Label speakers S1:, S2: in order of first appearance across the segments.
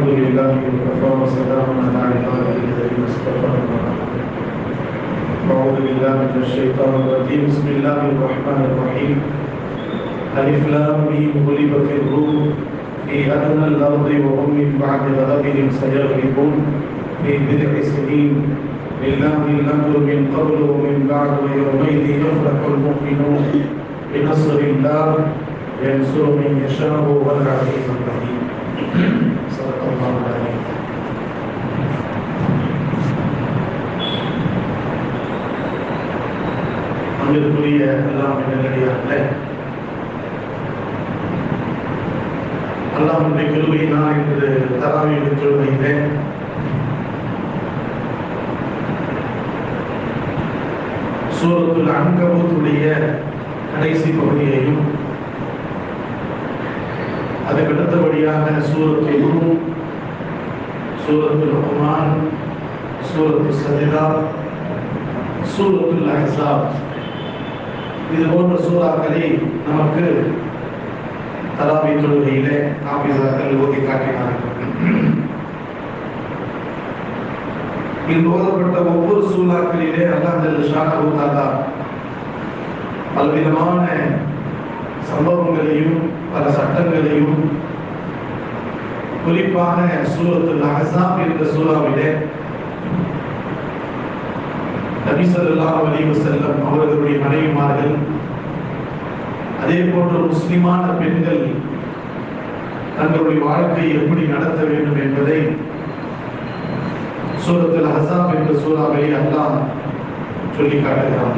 S1: الحمد لله وكفى وسلام على عباده الذين اصطفى أعوذ بالله من الشيطان الرجيم بسم الله الرحمن الرحيم ألف لام ميم غلبت الروم في أدنى الأرض وهم من بعد غلبهم سيغلبون في بضع سنين لله الأمر من قبل ومن بعد ويومئذ يفرح المؤمنون بنصر الله ينصر من يشاء وهو العزيز الحكيم صدق الله العظيم அங்கிருக்குரிய எல்லாம் நல்லடியார்களே அல்லாஹுடைய கிருபையினால் இன்று தராவியில் தொழுகையிலே சூரத்துல் அங்கபூத்துடைய கடைசி பகுதியையும் அதுக்கு அடுத்தபடியாக சூரத்து ரூம் சூரத்து ரஹ்மான் சூரத்து சஜிதா சூரத்துல் அஹ்ஸாப் இது போன்ற சூறாக்களை நமக்கு தராவி தொழுகையிலே ஆபிசாக்கள் ஓதி காட்டினார்கள் இங்கு ஓதப்பட்ட ஒவ்வொரு சூறாக்களிலே அல்லாஹ் ஜல்ல ஷானஹு தஆலா பலவிதமான சம்பவங்களையும் பல சட்டங்களையும் குறிப்பாக சூரத்துல் அஹ்ஸாப் என்ற சூறாவிலே நபி ஸல்லல்லாஹு அலைஹி வஸல்லம் அவர்களுடைய மனைவிமார்கள் அதே போன்று முஸ்லிமான பெண்கள் தங்களுடைய வாழ்க்கையை எப்படி நடத்த வேண்டும் என்பதை சூரத்துல் அஹ்ஸாப் என்ற சூறாவை அல்லாஹ் சொல்லி காட்டுகிறான்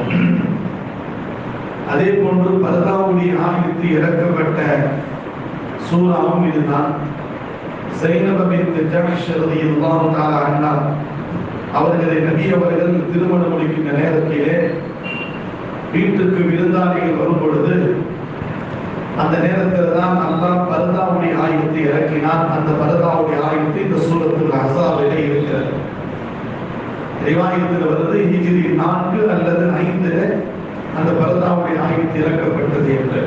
S1: அதே போன்று பர்தாவுடைய ஆயத்து இறக்கப்பட்ட சூறாவும் இதுதான் சைனப பின்த் ஜஹ்ஷ் ரலியல்லாஹு தஆலா அன்ஹா அவர்களை நபி அவர்கள் திருமணம் முடிக்கின்ற நேரத்திலே வீட்டுக்கு விருந்தாளிகள் வரும் பொழுது அந்த நேரத்தில் தான் அல்லாஹ் பரதாவுடைய ஆயுதத்தை இறக்கினான் அந்த பரதாவுடைய ஆயுதத்தை இந்த சூரத்தில் அசாவிலே இருக்கிறது ரிவாயத்தில் வருது ஹிஜ்ரி நான்கு அல்லது ஐந்து அந்த பரதாவுடைய ஆயுதத்தை இறக்கப்பட்டது என்று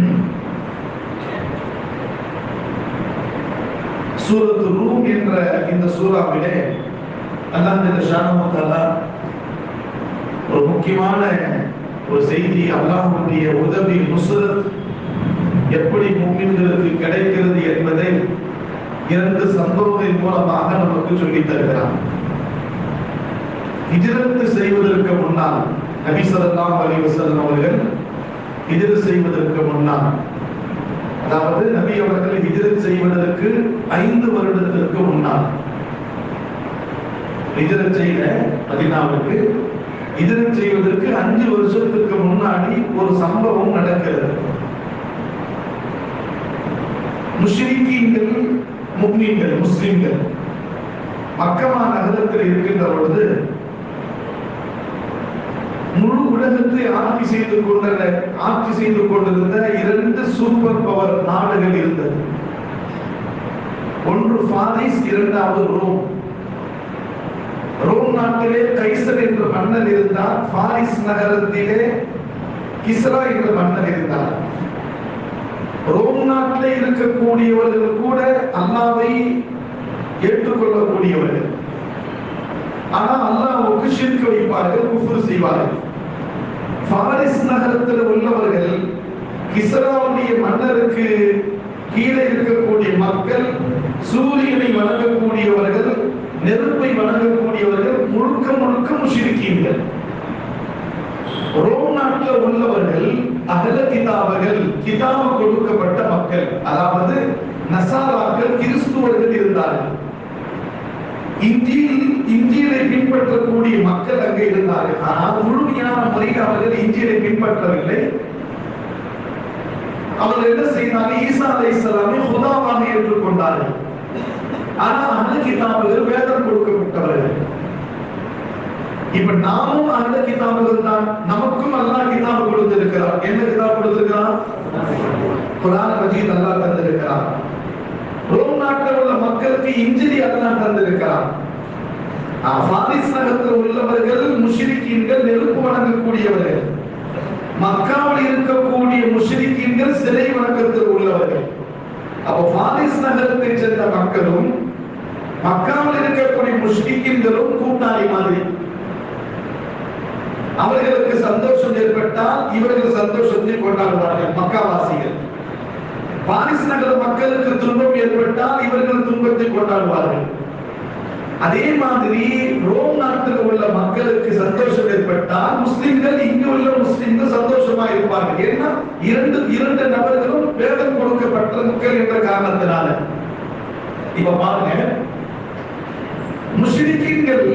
S1: சூரத்து ரூம் என்ற இந்த சூறாவிலே அல்லாஹ் ஜல்ல ஷானஹு தஆலா ஒரு முக்கியமான ஒரு செய்தி அல்லாஹ்வுடைய உதவி நுஸ்ரத் எப்படி முக்மின்களுக்கு கிடைக்கிறது என்பதை இரண்டு சம்பவங்களின் மூலமாக நமக்கு சொல்லித் தருகிறார் ஹிஜ்ரத் செய்வதற்கு முன்னால் நபி ஸல்லல்லாஹு அலைஹி வஸல்லம் அவர்கள் ஹிஜ்ரத் செய்வதற்கு முன்னால் அதாவது நபி அவர்கள் ஹிஜ்ரத் செய்வதற்கு ஐந்து வருடத்திற்கு முன்னால் ஹிஜ்ரத் செய்த மதீனாவுக்கு ஹிஜ்ரத் செய்வதற்கு அஞ்சு வருஷத்துக்கு முன்னாடி ஒரு சம்பவம் நடக்கிறது முஷ்ரிக்கீன்கள் முக்மீன்கள் முஸ்லிம்கள் மக்கமா நகரத்தில் இருக்கின்ற பொழுது முழு உலகத்தை ஆட்சி செய்து கொண்ட ஆட்சி செய்து கொண்டிருந்த இரண்டு சூப்பர் பவர் நாடுகள் இருந்தது ஒன்று பாரிஸ் இரண்டாவது ரோம் ரோம் நாட்டிலே கைசர் என்ற மன்னர் இருந்தார் பாரிஸ் நகரத்திலே கிஸ்ரா என்ற மன்னர் இருந்தார் ரோம் நாட்டிலே இருக்கக்கூடியவர்கள் கூட அல்லாவை ஏற்றுக்கொள்ளக்கூடியவர்கள் ஆனால் அல்லாஹ்வுக்கு ஷிர்க் வைப்பார்கள் குஃப்ர் செய்வார்கள் பாரிஸ் நகரத்தில் உள்ளவர்கள் கிஸ்ராவுடைய மன்னருக்கு கீழே இருக்கக்கூடிய மக்கள் சூரியனை வணங்கக்கூடியவர்கள் நெருப்பை வணங்கக்கூடியவர்கள் முழுக்க முழுக்க முஷிரிக்கீன்கள் ரோம் நாட்டில் உள்ளவர்கள் அகல கிதாபர்கள் கிதாபு கொடுக்கப்பட்ட மக்கள் அதாவது நசாராக்கள் கிறிஸ்துவர்கள் இருந்தார்கள் இந்தியில் இந்தியனை பின்பற்றக்கூடிய மக்கள் அங்கே இருந்தார்கள் ஆனால் முழுமையான முறையில் அவர்கள் இந்தியனை பின்பற்றவில்லை அவர்கள் என்ன செய்தார்கள் ஈசா அலை இஸ்லாமை ஹுதாவாக ஏற்றுக்கொண்டார்கள் ஆனால் அகல கிதாபுகள் வேதம் கொடுக்கப்பட்டவர்கள் இப்ப நாமும் அகல கிதாபுகள் தான் நமக்கும் அல்லாஹ் கிதாபு கொடுத்திருக்கிறார் என்ன கிதாப் கொடுத்திருக்கிறார் குரான் மஜீத் அல்லாஹ் தந்திருக்கிறார் ரோம் நாட்டில் உள்ள மக்களுக்கு இஞ்சிரி அல்லாஹ் தந்திருக்கிறார் பாரிஸ் நகரத்தில் உள்ளவர்கள் முஷ்ரிக்கீன்கள் நெருப்பு வணங்கக்கூடியவர்கள் மக்காவில் இருக்கக்கூடிய முஷ்ரிக்கீன்கள் சிலை வணக்கத்தில் உள்ளவர்கள் அப்போ பாரிஸ் நகரத்தை சேர்ந்த மக்களும் மக்காவில் இருக்கக்கூடிய முஷ்ரிக்கின்களும் கூட்டாளி மாதிரி அவர்களுக்கு சந்தோஷம் ஏற்பட்டால் இவர்கள் சந்தோஷத்தை கொண்டாடுவார்கள் மக்காவாசிகள் பாரிஸ் நகர மக்களுக்கு துன்பம் ஏற்பட்டால் இவர்கள் துன்பத்தை கொண்டாடுவார்கள் அதே மாதிரி ரோம் நாட்டில் உள்ள மக்களுக்கு சந்தோஷம் ஏற்பட்டால் முஸ்லிம்கள் இங்கு உள்ள முஸ்லிம்கள் சந்தோஷமா இருப்பார்கள் ஏன்னா இரண்டு இரண்டு நபர்களும் வேதம் கொடுக்கப்பட்ட மக்கள் என்ற காரணத்தினால இப்ப பாருங்க முஸ்லிம்கள்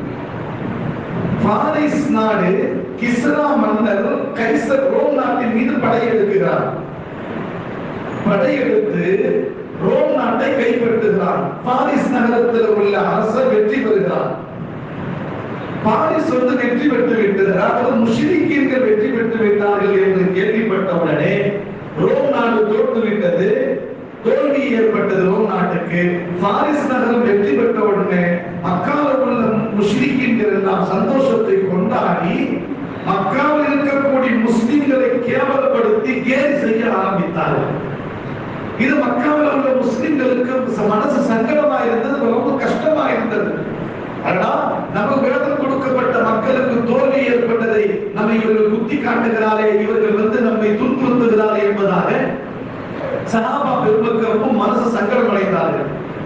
S1: பாரிஸ் நாடு கிஸ்ரா மன்னர் கைசர் ரோம் நாட்டின் மீது படையெடுக்கிறார் படையெடுத்து ரோம் நாட்டை கைப்பற்றுகிறார் பாரிஸ் நகரத்தில் உள்ள அரசர் வெற்றி பெறுகிறார் பாரிஸ் வந்து வெற்றி பெற்று விட்டது அதாவது முஸ்லிம்கள் வெற்றி பெற்று விட்டார்கள் என்று கேள்விப்பட்டவுடனே ரோம் நாடு தோற்று விட்டது தோல்வி ஏற்பட்டது ரோம் நாட்டுக்கு பாரிஸ் நகரம் வெற்றி பெற்ற உடனே மக்காவில் உள்ள முஸ்லிம்கள் எல்லாம் சந்தோஷத்தை கொண்டாடி மக்காவில் இருக்கக்கூடிய முஸ்லிம்களை கேவலப்படுத்தி கேலி செய்ய ஆரம்பித்தார்கள் இது மக்காவில் உள்ள முஸ்லிம்களுக்கு மனசு சங்கடமா இருந்தது ரொம்ப கஷ்டமா இருந்தது ஆனா நம்ம வேதம் கொடுக்கப்பட்ட மக்களுக்கு தோல்வி ஏற்பட்டதை நம்மை இவர்கள் குத்தி காட்டுகிறாரே இவர்கள் வந்து நம்மை துன்புறுத்துகிறாரே என்பதாக சனாபா பெருமக்களுக்கும் மனசு சங்கடம் அடைந்தார்கள்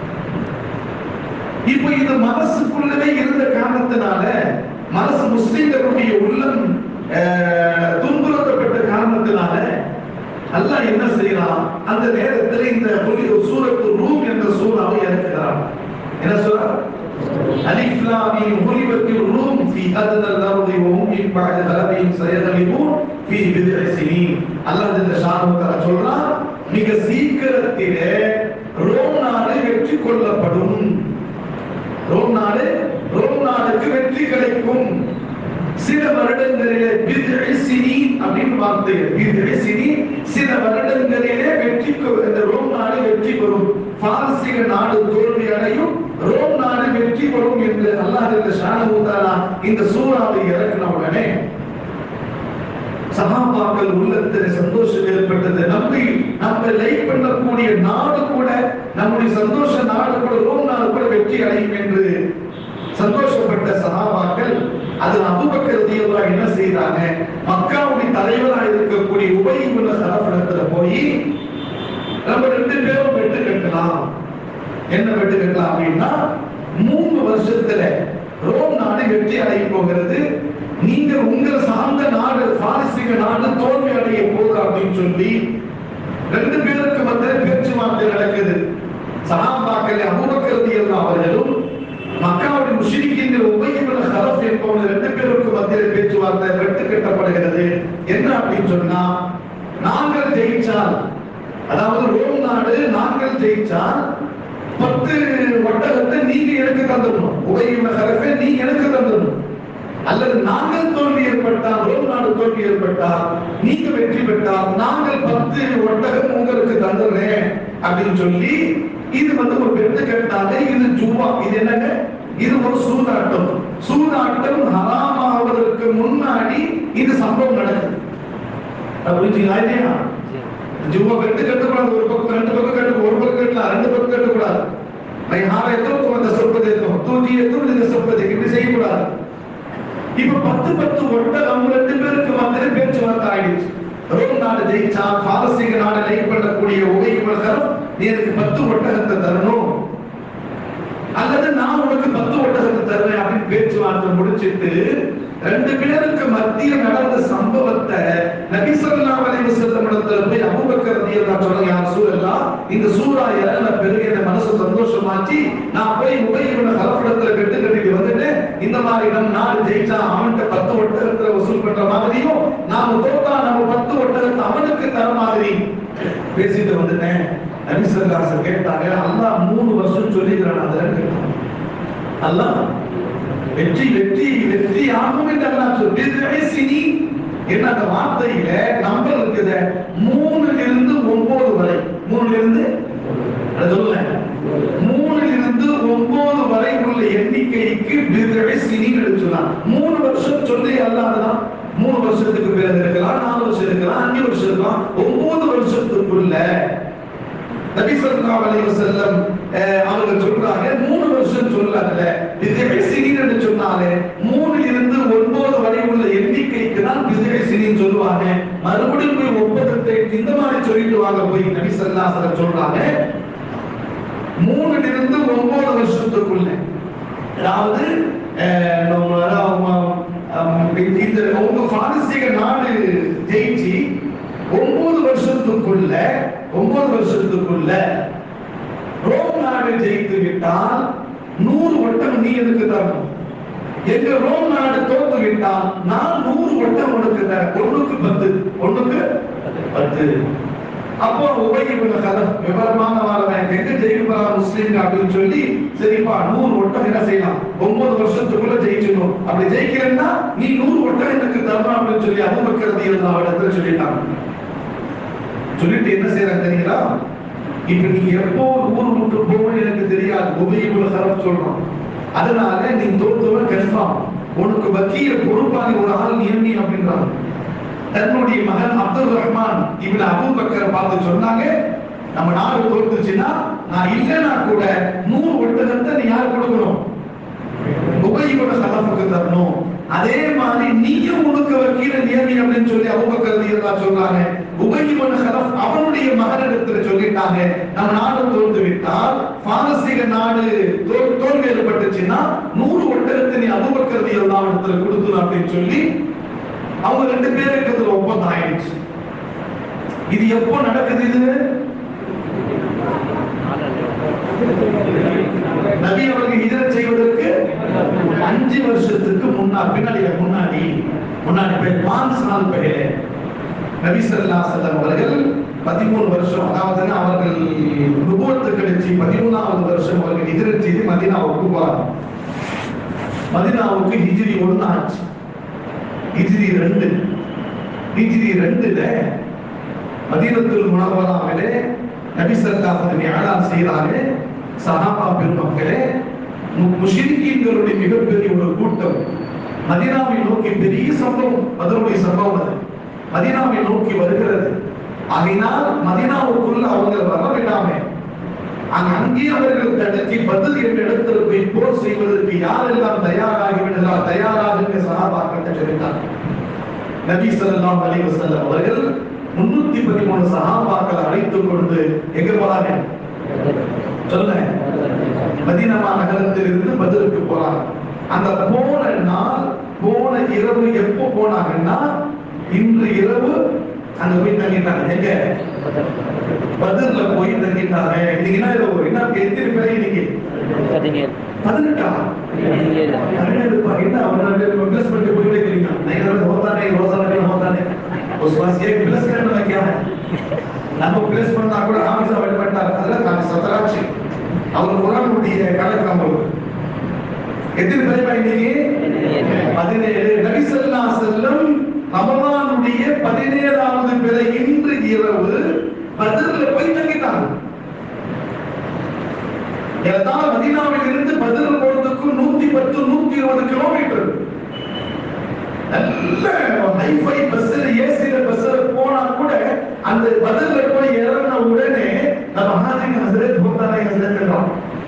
S1: இப்ப இது மனசுக்குள்ளவே இருந்த காரணத்தினால மனசு முஸ்லிம்களுடைய உள்ளம் அஹ், துன்புறுத்தப்பட்ட காரணத்தினால அல்லாஹ் என்ன செய்யலாம் அந்த நேரத்தில் இந்த புலி- சூரத்து ரூம் என்ற சூறாவை இறக்குகிறான் என்ன சொல்ற அலிஃப் லாம் மீம் குலிபத்தில் ரூம் ஃபீ அத்னல் அர்தி வ ஹும் மின் பஅதி கலபிஹிம் சயகலிபூன் ஃபீ பித்இ ஸினீன் அல்லாஹ் ஜல்ல ஷானஹு தஆலா சொல்றான் மிக சீக்கிரத்திலே ரோம் நாடு வெற்றி கொள்ளப்படும் ரோம் நாடு ரோம் நாடுக்கு வெற்றி கிடைக்கும் சில வருடங்களிலே பித்இ ஸினீன் அப்படின்னு வார்த்தை பித்இ ஸினீன் சில வருடங்களிலே வெற்றி கொ- இந்த ரோம் நாடு வெற்றி பெறும் பாரசீக நாடு தோல்வி அடையும் ரோம் நாடு வெற்றி பெறும் என்று அல்லாஹ் ஜல்ல ஷானஹு தஆலா இந்த சூறாவை இறக்கின உடனே சகாபாக்கள் உள்ளத்தில் சந்தோஷம் ஏற்பட்டது நம்மை நம்ம லைக் பண்ணக்கூடிய நாடு கூட நம்முடைய சந்தோஷ நாடு கூட ரோம் நாடு கூட வெற்றி அடையும் என்று சந்தோஷப்பட்ட சகாபாக்கள் அது அபுபக்கர் ரலியல்லாஹு என்ன செய்தாங்க மக்காவுடைய தலைவராக இருக்கக்கூடிய உபை உள்ள சரஃபிடத்துல போய் நம்ம ரெண்டு பேரும் வெட்டு கட்டலாம் என்ன வெட்டு கட்டலாம் அப்படின்னா மூணு வருஷத்துல ரோம் நாடு வெற்றி அடைய போகிறது நீங்க உங்கள் சார்ந்த நாடு பாரசீக நாடு தோல்வி அடைய போகுது அப்படின்னு சொல்லி ரெண்டு பேருக்கு மத்திய பேச்சுவார்த்தை நடக்குது சஹாபாக்கள் அபூபக்கர் ரலியல்லாஹு அவர்களும் மக்காவுடைய முஷ்ரிக்கின்ற உபயமுள்ள ஹரஃப் என்பவங்க ரெண்டு பேருக்கு மத்தியில் பேச்சுவார்த்தை வெட்டு கட்டப்படுகிறது என்ன அப்படின்னு சொன்னா நாங்கள் ஜெயிச்சால் அதாவது ரோம் நாடு நாங்கள் ஜெயிச்சால் பத்து ஒட்டகத்தை நீங்க எனக்கு தந்துடணும் உபயமுள்ள ஹரஃபை நீ எனக்கு தந்துடணும் அல்லது நாங்கள் தோல்வி ஏற்பட்டால் ரோம் நாடு தோல்வி ஏற்பட்டால் நீங்க வெற்றி பெற்றால் நாங்கள் பத்து ஒட்டகம் உங்களுக்கு தந்துடுறேன் அப்படின்னு சொல்லி இது வந்து ஒரு பெட்டு கேட்டாங்க இது ஜுவா இது என்னங்க இது ஒரு சூதாட்டம் சூதாட்டம் ஹராமாவதற்கு முன்னாடி இது சம்பவம் நடக்குது அது புரிஞ்சுங்களா இல்லையா ஜுவா பெட்டு கட்டக்கூடாது ஒரு பக்கம் ரெண்டு பக்கம் கட்டு ஒரு பக்கம் கட்டலாம் ரெண்டு பக்கம் கட்டக்கூடாது நான் யாரையத்தும் அந்த சொற்பதை இருக்கும் தூக்கி எத்தும் இந்த சொற்பதை இப்படி செய்யக்கூடாது இப்ப பத்து பத்து ஒட்டகம் ரெண்டு பேருக்கு வந்து பேச்சுவார்த்தை ஆயிடுச்சு ரோம் நாடு ஜெயிச்சா பாரசீக நாடு லைக் பண்ணக்கூடிய உபய உலகம் நீ எனக்கு பத்து ஒட்டகத்தை தரணும் அல்லது நான் உனக்கு பத்து ஒட்டகத்தை தருவேன் அப்படின்னு பேச்சுவார்த்தை முடிச்சிட்டு ரெண்டு பேருக்கு மத்தியில் நடந்த சம்பவத்தை நபி ஸல்லல்லாஹு அலைஹி வஸல்லம் இடத்துல போய் அபூபக்கர் ரலியல்லாஹு சொல்றாங்க யா ரசூலல்லாஹ் இந்த சூரா இறங்கின பிறகு என் மனசு சந்தோஷமாச்சு நான் போய் உபய் இவன கலப்படத்துல கட்டு கட்டிட்டு வந்துட்டேன் இந்த மாதிரி நம்ம நாடு ஜெயிச்சா அவன்கிட்ட பத்து ஒட்டகத்துல வசூல் பண்ற மாதிரியும் நாம தோத்தா நம்ம பத்து ஒட்டகத்தை அவனுக்கு தர மாதிரி பேசிட்டு வந்துட்டேன் நபி ஸல்லல்லாஹு அலைஹி வஸல்லம் கேட்டாங்க அல்லாஹ் மூணு வருஷம் சொல்லிக்கிறான் அதெல்லாம் கேட்டான் அல்லாஹ் வெற்றி வெற்றி வெற்றி ஆகும் என்று அல்லாஹ் சொல்லி என்ன அந்த வார்த்தையில நம்பர் இருக்குது மூணுல இருந்து ஒன்பது வரை மூணுல இருந்து அதை சொல்லுங்க மூணுல இருந்து ஒன்பது வரை உள்ள எண்ணிக்கைக்கு பிதழை சினின்னு சொல்லலாம் மூணு வருஷம் சொல்லி அல்லாததான் மூணு வருஷத்துக்கு பிறகு இருக்கலாம் நாலு வருஷம் இருக்கலாம் அஞ்சு வருஷம் இருக்கலாம் ஒன்பது வருஷத்துக்குள்ள நபி ஸல்லல்லாஹு அலைஹி வஸல்லம் அஹ், அவர்கள் சொல்றாங்க மூணு சொல்லல பிசிகை சினின் என்று சொன்னாலே மூணில் இருந்து ஒன்பது வரை உள்ள எண்ணிக்கைக்கு தான் பிசிகை சினின்னு சொல்லுவாங்க மறுபடியும் போய் ஒப்பந்தத்தை இந்த மாதிரி சொல்லிட்டு வாங்க போய் நபி ஸல்லல்லாஹு சொல்றாங்க மூணுல இருந்து ஒன்பது வருஷத்துக்குள்ள அதாவது அஹ், நம்ம அதாவது, அஹ், இந்த உங்க பாரசீக நாடு ஜெயிச்சு ஒன்பது வருஷத்துக்குள்ள ஒன்பது வருஷத்துக்குள்ள ரோம் நாடு ஜெயித்து விட்டால் நூறு வட்டம் நீ எனக்கு தரணும் எங்க ரோம் நாடு தோத்து விட்டால் நான் நூறு வட்டம் உனக்கு தரேன் ஒண்ணுக்கு பத்து ஒண்ணுக்கு பத்து அப்போ உபயோக கதம் விவரமான வாழ்வன் எங்க ஜெயிப்பா முஸ்லீம் அப்படின்னு சொல்லி சரிப்பா நூறு வட்டம் என்ன செய்யலாம் ஒன்பது வருஷத்துக்குள்ள ஜெயிச்சிடணும் அப்படி ஜெயிக்கிறேன்னா நீ நூறு வட்டம் எனக்கு தரணும் அப்படின்னு சொல்லி அபுபக்கரதி எல்லா இடத்துல சொல்லிட்டாங்க சொல்லிட்டு என்ன செய்யறாங்க தெரியுங்களா இப்ப நீ எப்போ ஊர் விட்டு போகணும் எனக்கு தெரியாது உபயோக கதம் சொல்றோம் அதனால நீ தோத்துவன் கன்ஃபார்ம் உனக்கு வக்கீல பொறுப்பாளி ஒரு ஆள் நியமி அப்படின்றாங்க தன்னுடைய மகன் அப்துல் ரஹ்மான் இவன் அபூபக்கரை பார்த்து சொன்னாங்க நம்ம நாடு தோத்துச்சுன்னா நான் இல்லைன்னா கூட நூறு ஒட்டகத்தை நீ யார் கொடுக்கணும் உபயோக சலப்புக்கு தரணும் அதே மாதிரி நீயும் உனக்கு வக்கீல நியமி அப்படின்னு சொல்லி அபூபக்கர் எல்லாம் சொல்றாங்க உபயோக சலப் அவனுடைய மகனிடத்துல சொல்லிட்டாங்க நம்ம நாடு தோல்ந்து விட்டால் பாரசீக நாடு தோல் தோல்வி ஏற்பட்டுச்சுன்னா நூறு ஒட்டகத்தை நீ அபூபக்கர் எல்லாம் இடத்துல கொடுத்துரும் அப்படின்னு சொல்லி அவங்க ரெண்டு பேருக்கு இதுல ஒப்பந்தம் ஆயிடுச்சு இது எப்போ நடக்குது இது நபி அவர்கள் ஹிஜரத் செய்வதற்கு அஞ்சு வருஷத்துக்கு முன்னாடி பின்னாடி முன்னாடி முன்னாடி போய் பாஞ்சு நாள் பெயர் நபி ஸல்லல்லாஹு அலைஹி வஸல்லம் அவர்கள் பதிமூணு வருஷம் அதாவது அவர்கள் நுபுவத்து கழிச்சு பதிமூணாவது வருஷம் அவர்கள் ஹிஜரத் செய்து மதீனாவுக்கு போறாங்க மதீனாவுக்கு ஹிஜ்ரி ஒண்ணு ஆச்சு ஹிஜ்ரி ரெண்டு ஹிஜ்ரி ரெண்டுல மதீனத்துல் முனவராவிலே நபி ஸல்லல்லாஹு அலைஹி வஸல்லம் செய்தாங்க சஹாபா பெருமக்களே மு- முஷ்ரிக்கீன்களுடைய மிகப்பெரிய ஒரு கூட்டம் மதீனாவை நோக்கி பெரிய சம்பவம் அதனுடைய சம்பவம் அது மதீனாவை நோக்கி வருகிறது ஆகையினால் மதீனாவுக்குள்ள அவங்க வர விடாம அங்க அங்கே அவர்கள் தடுக்கி பதில் என்ற இடத்துல போய் போர் செய்வதற்கு யாரெல்லாம் தயாராகி விடலாம் தயாராக சகாபாக்கிட்ட சொல்லிட்டார் நபி ஸல்லல்லாஹு அலைஹி வஸல்லம் அவர்கள் 313 சஹாபாக்களை அழைத்துக் கொண்டு எங்க போறாங்க சொல்லுங்க மதீனா நகரத்தில் இருந்து பதிலுக்கு போறாங்க அந்த போன நாள் போன இரவு எப்போ போனாங்கன்னா இன்று இரவு அங்க போய் தங்கிட்டாங்க எங்க பதில்ல போய் தங்கிட்டாங்க இன்னைக்கு என்ன இரவு? என்ன எத்தனை பேர் இன்னைக்கு பதினெட்டா பதினேழு பா, என்ன அவனால प्लस करके बोलते करेंगे नहीं अगर होता नहीं रोजा नहीं होता नहीं उस पास ये प्लस करने में क्या है நம்ம பிளஸ் பண்ணா கூட ஆமிசா வழிபட்டார் அதெல்லாம் நான் சத்தராட்சி அவர் குரானுடைய கணக்கு நம்மளுக்கு எத்தனை பேர் இன்னைக்கு பதினேழு நபி ஸல்லல்லாஹு அலைஹி வஸல்லம் ரமலானுடைய பதினேழாவது பிறை இன்று இரவு பத்ர்ல போய் தங்கிட்டாங்க ஏறத்தாழ மதீனாவில் இருந்து பதில் போறதுக்கு நூத்தி பத்து நூத்தி இருபது கிலோமீட்டர் நல்ல ஹைஃபை பஸ்ல ஏசில பஸ்ல போனா கூட அந்த பதில்ல போய் இறங்கின உடனே நம்ம ஹாஜிங்க ஹசரத் போத்தாரே ஹசரத்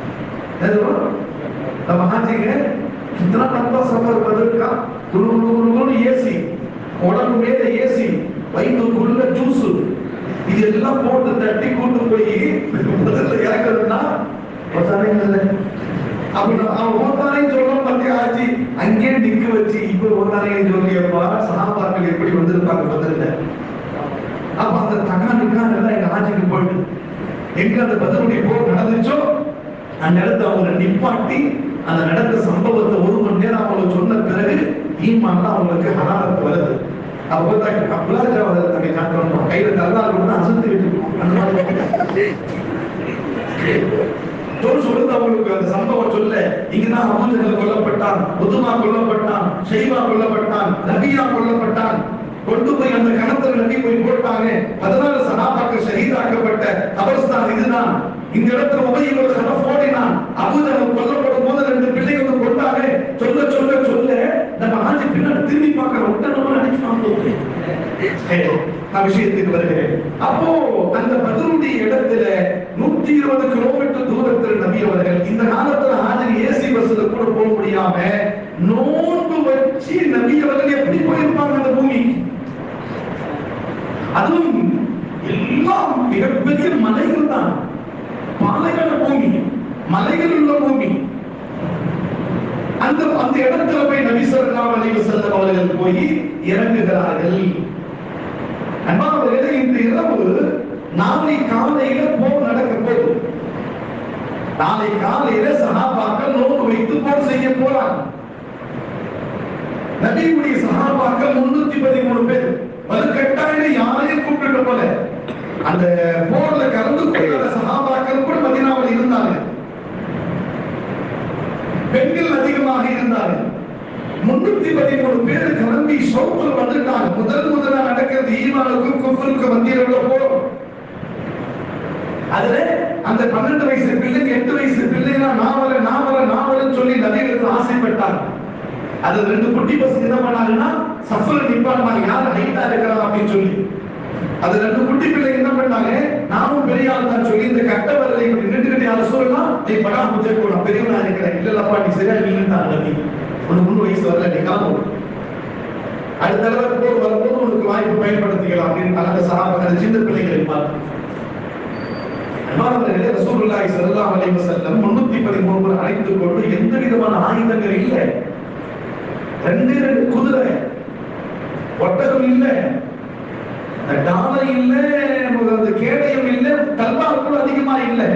S1: நம்ம ஹாஜிங்க कितना लंबा सफर बदल का गुरु गुरु गुरु गुरु ஏசி உடம்பு மேல ஏசி வயிற்றுக்குள்ள ஜூஸ் இதெல்லாம் போட்டு தட்டி கூட்டு போய் பதில்ல இறக்குறதுன்னா ஒருத்தானே அப்படி அவன் ஒருத்தானே சொல்ல பத்தி ஆச்சு அங்கே நிக்க வச்சு இப்ப ஒருத்தானே சொல்லியப்பா சகாபாக்கள் எப்படி வந்திருப்பாங்க பதில்ல அப்ப அந்த தகா நிக்கான் எல்லாம் எங்க ஆட்சிக்கு போயிட்டு எங்க அந்த பதிலுடைய போர் நடந்துச்சோ அந்த இடத்த அவங்க நிப்பாட்டி அந்த நடந்த சம்பவத்தை ஒரு மணி நேரம் அவங்களுக்கு சொன்ன பிறகு ஈமான் அவங்களுக்கு ஹராரத் வருது அப்போ தான் அப்லாஜா தன்னை காட்டணும் கையில தல்லால் கூட அசந்து விட்டு அந்த மாதிரி தோல் சொல்லுது அவங்களுக்கு அந்த சம்பவம் சொல்ல இங்கதான் அபூஜஹல் கொல்லப்பட்டான் உதுமா கொல்லப்பட்டான் ஷைபா கொல்லப்பட்டான் ரபியா கொல்லப்பட்டான் கொண்டு போய் அந்த கணத்துல நம்பி போய் போட்டாங்க பதினாலு சகாபாக்கள் ஷஹீதாக்கப்பட்ட கபர்ஸ்தான் இதுதான் இந்த இடத்துல உபயோக கலப் ஓடினான் அபூஜஹல் கொல்லப்படும் போது ரெண்டு பிள்ளைகளும் கொண்டாங்க சொல்ல சொல்ல சொல்ல நம்ம ஆட்சி பின்னாடி திரும்பி பார்க்கிற உத்தரவு நினைச்சு நான் விஷயத்துக்கு வருகிறேன் அப்போ அந்த பதிலுடைய இடத்துல நூத்தி இருபது கிலோமீட்டர் தூரத்தில் நபி அவர்கள் இந்த காலத்துல ஆஜர் ஏசி மலையில் உள்ள பூமி அந்த அந்த இடத்துல போய் நபி ஸல்லல்லாஹு அலைஹி வஸல்லம் அவர்கள் போய் இறங்குகிறார்கள் அன்பானவர்களே இந்த இரவு நாளை காலையில போர் நடக்க போகுது நாளை காலையில சஹாபாக்கள் நோன்பு வைத்து போர் செய்ய போறாங்க நபியுடைய சஹாபாக்கள் முன்னூத்தி பதிமூணு பேர் வலுக்கட்டாயம் யாரையும் கூப்பிட்டு போல அந்த போர்ல கலந்து கொள்ளாத சஹாபாக்கள் கூட மதினாவில் இருந்தாங்க பெண்கள் அதிகமாக இருந்தார்கள் முன்னூத்தி பதிமூணு பேர் கிளம்பி ஷோக்கில் வந்துட்டாங்க முதல் முதலா நடக்கிறது ஈமானுக்கும் குஃபருக்கும் மத்தியில போறோம் அதுல அந்த பன்னெண்டு வயசு பிள்ளைக்கு எட்டு வயசு பிள்ளைனா நாவல நாவல நாவலன்னு சொல்லி நபிகளுக்கு ஆசைப்பட்டாங்க அது ரெண்டு குட்டி பசங்க என்ன பண்ணாங்கன்னா சஃபல நிப்பாங்க யார் ஹைட்டா இருக்கிறா அப்படின்னு சொல்லி அது ரெண்டு குட்டி பிள்ளை என்ன பண்ணாங்க நாமும் பெரிய ஆள் தான் சொல்லி இந்த கட்ட வரலை இப்படி நின்றுகிட்டு யாரும் சொல்லலாம் நீ படா புஜை போலாம் பெரியவனா இருக்கிறேன் இல்ல இல்லப்பா நீ சரியா இல்லைன்னு நபி உனக்கு மூணு வயசு வரல நீ காணும் அடுத்த தடவை போர் வரும்போது உனக்கு வாய்ப்பு பயன்படுத்திக்கலாம் அப்படின்னு அந்த சகாபங்கள் சின்ன பிள்ளைகளை பார்த்து அன்பானவர்களே ரசூலுல்லாஹி ஸல்லல்லாஹு அலைஹி வஸல்லம் 313 பேர் அழைத்துக் கொண்டு எந்த விதமான ஆயுதங்கள் இல்லை ரெண்டு ரெண்டு குதிரை ஒட்டகம் இல்லை அந்த டாலை இல்லை அந்த கேடயம் இல்லை தல்வார் கூட அதிகமா இல்லை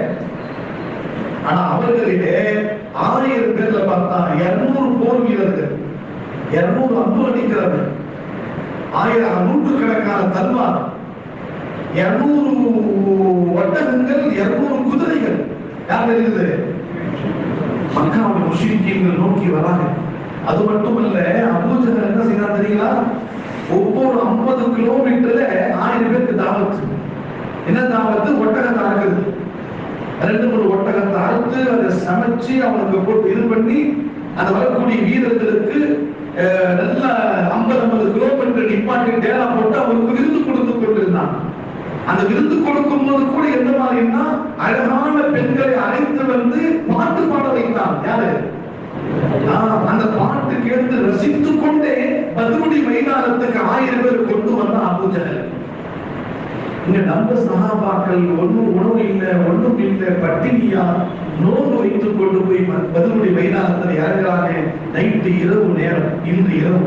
S1: ஆனா அவர்களிலே ஆயிரம் பேர்ல பார்த்தா இருநூறு போர் வீரர்கள் இருநூறு அம்பு அடிக்கிறவர்கள் ஆயிரம் நூற்றுக்கணக்கான தல்வார் இருநூறு ஒட்டகங்கள் இருநூறு குதிரைகள் யார் இருக்குது மக்காவுடைய முஸ்லிம்கள் நோக்கி வராங்க அது மட்டுமல்ல அபூஜகர் என்ன செய்யறான் தெரியுங்களா ஒவ்வொரு ஐம்பது கிலோமீட்டர்ல ஆயிரம் பேருக்கு தாவத்து என்ன தாவத்து ஒட்டகத்தை அறுக்குது ரெண்டு மூணு ஒட்டகத்தை அறுத்து அதை சமைச்சு அவனுக்கு போட்டு இது பண்ணி அந்த வரக்கூடிய வீரர்களுக்கு அஹ், நல்ல ஐம்பது ஐம்பது கிலோமீட்டர் நிப்பாட்டி டேரா போட்டு அவருக்கு விருந்து கொடுத்து கொண்டிருந்தான் அந்த விருந்து கொடுக்கும் போது கூட எந்த மாதிரின்னா அழகான பெண்களை அழைத்து வந்து பாட்டு பாட வைத்தான் யாரு ஆஹ், அந்த பாட்டு கேட்டு ரசித்துக் கொண்டே பதிலுடி மைதானத்துக்கு ஆயிரம் பேர் கொண்டு வந்த அபூஜகர் இங்க நம்ம சகாபாக்கள் ஒண்ணும் உணவு இல்ல ஒண்ணும் இல்ல பட்டினியா நோன்பு வைத்துக் கொண்டு போய் ம- பதிலுடி மைதானத்தில் இறங்குறாங்க நைட்டு இரவு நேரம் இன்று இரவு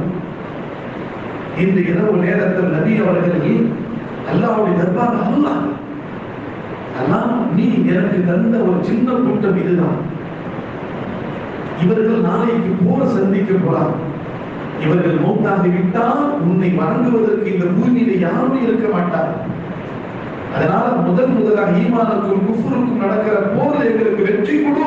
S1: இன்று இரவு நேரத்தில் நபி அவர்கள் அல்லாவுடைய தர்பார் அல்லாஹ் அல்லாஹ் நீ எனக்கு தந்த ஒரு சின்ன கூட்டம் இதுதான் இவர்கள் நாளைக்கு போர் சந்திக்க போறார் இவர்கள் மௌத்தாகி விட்டால் உன்னை வணங்குவதற்கு இந்த பூமியில யாருமே இருக்க மாட்டார் அதனால முதல் முதலாக ஈமானுக்கும் குஃபுருக்கும் நடக்கிற போர்ல எங்களுக்கு வெற்றி கொடு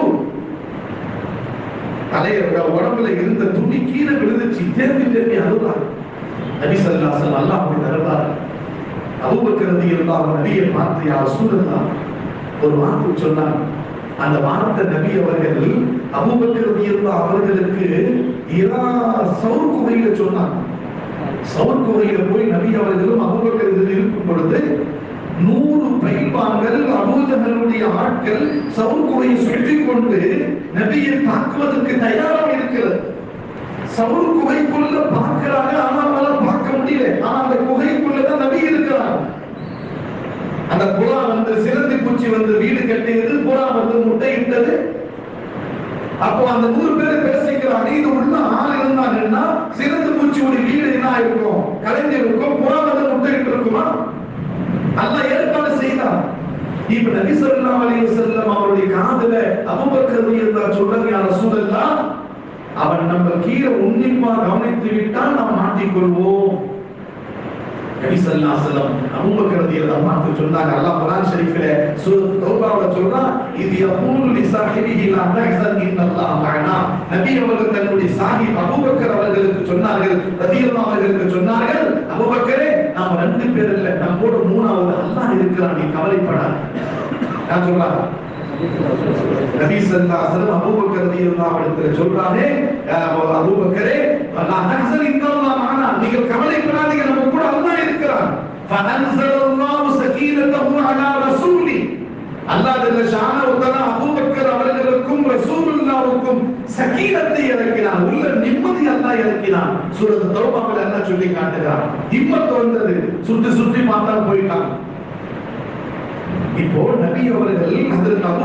S1: தலைய உடம்புல இருந்த துணி கீழே விழுந்துச்சு தேர்ந்து தேர்ந்து அழுதார் நபி சல்லாசன் அல்லாஹ் அப்படி தருவார் அபூபக்கர் ரலியல்லாஹு நபியை பார்த்து யா ரசூலல்லாஹ் ஒரு வார்த்தை சொன்னார் அந்த வார்த்தை நபி அவர்கள் அபூபக்கர் ரலியல்லாஹு அவர்களுக்கு இரா சவுர் குகையில சொன்னார் சவுர் குகையில போய் நபி அவர்களும் அபூபக்கர் இதில் இருக்கும் பொழுது நூறு பைல்வான்கள் அபூஜகளுடைய ஆட்கள் சவுர் குகையை சுற்றி கொண்டு நபியை தாக்குவதற்கு தயாராக இருக்கிறது சவுர் குகைக்குள்ள பார்க்கிறாங்க ஆனா அவனால பார்க்க முடியல ஆனா அந்த குகைக்குள்ளதான் நபி இருக்கிறார் அந்த புறா வந்து சிலந்தி பூச்சி வந்து வீடு கட்டியது புறா வந்து முட்டையிட்டது அப்போ அந்த நூறு பேர் பேசிக்கிறாங்க இது உள்ள ஆள் இருந்தாங்கன்னா சிலந்தி பூச்சியோட வீடு என்ன ஆயிருக்கும் கலைஞருக்கும் புறா வந்து முட்டையிட்டு இருக்குமா அல்லாஹ் ஏற்பாடு செய்தான் இப்ப நபி ஸல்லல்லாஹு அலைஹி வஸல்லம் அவருடைய காதுல அபூபக்கர் ரலியல்லாஹு சொல்றாங்க யா ரசூலல்லாஹ் அவன் நம்ம கீழே உன்னிப்பா கவனித்து விட்டால் நாம் மாட்டிக்கொள்வோம் நபி ஸல்லல்லாஹு அலைஹி வஸல்லம் அபூபக்கர் ரலியல்லாஹு அன்ஹு சொன்னாங்க அல்லாஹ் குர்ஆன் ஷரீஃபிலே சூரத் தௌபாவுல சொல்றான் இது யகூலு லி ஸாஹிபிஹி லா தஹ்சன் இன்னல்லாஹ மஅனா நபி அவர்கள் தன்னுடைய சாஹிப் அபூபக்கர் அவர்களுக்கு சொன்னார்கள் ரலியல்லாஹு அவர்களுக்கு சொன்னார்கள் அபூபக்கரே நாம ரெண்டு பேர் இல்ல நம்மோட மூணாவது அல்லாஹ் இருக்கிறான் நீ கவலைப்படாத நான் சொல்றாங்க நபி ஸல்லல்லாஹு அலைஹி வஸல்லம் அபூபக்கர் ரலியல்லாஹு அன்ஹு சொல்றாங்க அஹ் அபூபக்கரே லா தஹ்சன் இன்னல்லாஹ மஅனா நீங்கள் கவலைப்படாதீங்க நம்ம கூட அல்லாஹ் இருக்கிறான் فأنزل الله سكينته على رسوله அல்லாஹ் ஜல்ல ஷானஹு தஆலா அபூபக்கர் அவர்களுக்கும் ரசூலுல்லாஹ்வுக்கும் சகீனத்தை இறக்கினான் உள்ள நிம்மதி அல்லாஹ் இறக்கினான் சூரத் தௌபாவில் அல்லாஹ் சொல்லி காட்டுகிறான் ஹிம்மத் வந்தது சுற்றி சுற்றி பார்த்தா போயிட்டான் இப்போ நபி அவர்கள் அதற்கு அபூபக்கர்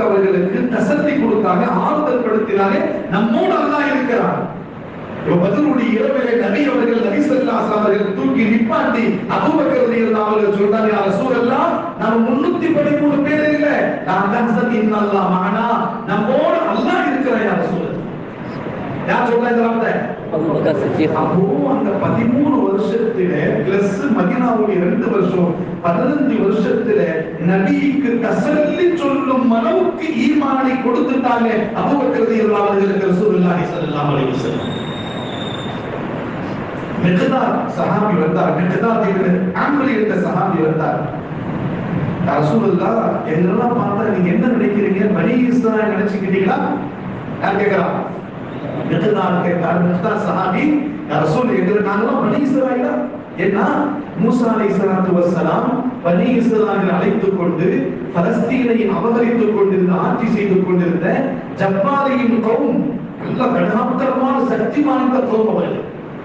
S1: அவர்களுக்கு தசத்தி கொடுத்தாங்க ஆறுதல் படுத்தினாங்க நம்மோடு அல்லாஹ் இருக்கிறான் இப்ப பதிலுடைய இரவிலே நபி அவர்கள் நபி ஸல்லல்லாஹு அவர்கள் தூக்கி நிப்பாட்டி அபூபக்கர் ரலியல்லாஹு அவர்கள் சொல்றாங்க யா ரசூலல்லாஹ் நம்ம 313 பேர் இல்ல நான் தஹசன் இன்னல்லாஹ் மஅனா நம்மோடு அல்லாஹ் இருக்கிறான் யா ரசூலல்லாஹ் யார் சொல்றா இந்த வார்த்தை
S2: அபூபக்கர் சித்திக்
S1: அப்போ அந்த பதிமூணு வருஷத்துல பிளஸ் மதினாவுடைய ரெண்டு வருஷம் பதினஞ்சு வருஷத்துல நபிக்கு தசல்லி சொல்லும் அளவுக்கு ஈமானை கொடுத்துட்டாங்க அபூபக்கர் அவர்களுக்கு ரசூலுல்லாஹி ஸல்லல்லாஹு அலைஹி வஸல்லம் மிக்தார் சஹாபி வந்தார் மிக்தார் இப்னு அம்ர் என்ற சஹாபி வந்தார் யா ரசூலுல்லாஹ் என்னெல்லாம் பார்த்தா நீங்க என்ன நினைக்கிறீங்க பனி இஸ்ராயல் நினைச்சுக்கிட்டீங்களா யார் கேக்குறா மிக்தார் கேட்டார் மிக்தார் சஹாபி யா ரசூல் எங்களை நாங்களாம் பனி இஸ்ராயலா ஏன்னா மூசா அலைஹிஸ்ஸலாத்து வஸ்ஸலாம் பனி இஸ்ராயலை அழைத்துக் கொண்டு பலஸ்தீனை அபகரித்துக் கொண்டிருந்த ஆட்சி செய்து கொண்டிருந்த ஜப்பாரியின் கௌம் நல்ல கடாத்தரமான சக்தி வாய்ந்த கௌம் அவர்கள்